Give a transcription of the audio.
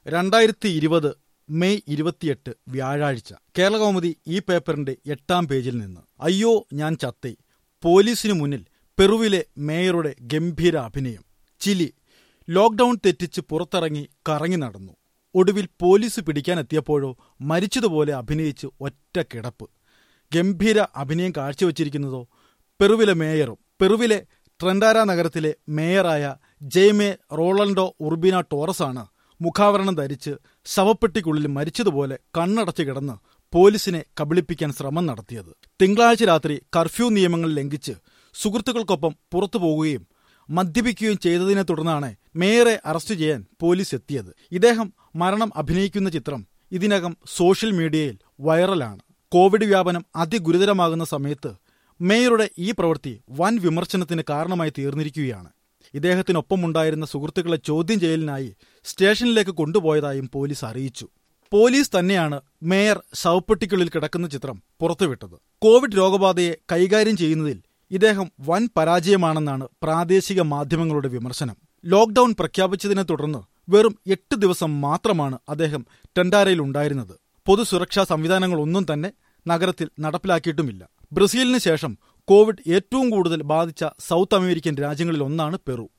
രണ്ടായിരത്തി ഇരുപത് മെയ് ഇരുപത്തിയെട്ട് വ്യാഴാഴ്ച കേരളകൗമുദി ഈ പേപ്പറിന്റെ എട്ടാം പേജിൽ നിന്ന് അയ്യോ ഞാൻ ചത്തേ പോലീസിനു മുന്നിൽ പെറുവിലെ മേയറുടെ ഗംഭീര അഭിനയം ചിലി ലോക്ഡൌൺ തെറ്റിച്ച് പുറത്തിറങ്ങി കറങ്ങി നടന്നു ഒടുവിൽ പോലീസ് പിടിക്കാനെത്തിയപ്പോഴോ മരിച്ചതുപോലെ അഭിനയിച്ച് ഒറ്റ കിടപ്പ് ഗംഭീര അഭിനയം കാഴ്ചവെച്ചിരിക്കുന്നതോ പെറുവിലെ മേയറും പെറുവിലെ ട്രെൻഡാര നഗരത്തിലെ മേയറായ ജെയ്മെ റോളൻഡോ ഉർബിന ടോറസാണ് മുഖാവരണം ധരിച്ച് ശവപ്പെട്ടിക്കുള്ളിൽ മരിച്ചതുപോലെ കണ്ണടച്ചു കിടന്ന് പോലീസിനെ കബളിപ്പിക്കാൻ ശ്രമം നടത്തിയത് തിങ്കളാഴ്ച രാത്രി കർഫ്യൂ നിയമങ്ങൾ ലംഘിച്ച് സുഹൃത്തുക്കൾക്കൊപ്പം പുറത്തു പോകുകയും മദ്യപിക്കുകയും ചെയ്തതിനെ തുടർന്നാണ് മേയറെ അറസ്റ്റ് ചെയ്യാൻ പോലീസ് എത്തിയത് ഇദ്ദേഹം മരണം അഭിനയിക്കുന്ന ചിത്രം ഇതിനകം സോഷ്യൽ മീഡിയയിൽ വൈറലാണ് കോവിഡ് വ്യാപനം അതിഗുരുതരമാകുന്ന സമയത്ത് മേയറുടെ ഈ പ്രവൃത്തി വൻ വിമർശനത്തിന് കാരണമായി തീർന്നിരിക്കുകയാണ് ഇദ്ദേഹത്തിനൊപ്പമുണ്ടായിരുന്ന സുഹൃത്തുക്കളെ ചോദ്യം ചെയ്യലിനായി സ്റ്റേഷനിലേക്ക് കൊണ്ടുപോയതായും പോലീസ് അറിയിച്ചു പോലീസ് തന്നെയാണ് മേയർ ശവപ്പെട്ടിക്കുള്ളിൽ കിടക്കുന്ന ചിത്രം പുറത്തുവിട്ടത് കോവിഡ് രോഗബാധയെ കൈകാര്യം ചെയ്യുന്നതിൽ ഇദ്ദേഹം വൻ പരാജയമാണെന്നാണ് പ്രാദേശിക മാധ്യമങ്ങളുടെ വിമർശനം ലോക്ഡൌൺ പ്രഖ്യാപിച്ചതിനെ തുടർന്ന് വെറും എട്ട് ദിവസം മാത്രമാണ് അദ്ദേഹം ടെൻഡാരയിൽ ഉണ്ടായിരുന്നത് പൊതുസുരക്ഷാ സംവിധാനങ്ങളൊന്നും തന്നെ നഗരത്തിൽ നടപ്പിലാക്കിയിട്ടുമില്ല ബ്രസീലിന് ശേഷം കോവിഡ് ഏറ്റവും കൂടുതൽ ബാധിച്ച സൗത്ത് അമേരിക്കൻ രാജ്യങ്ങളിൽ ഒന്നാണ് പെറു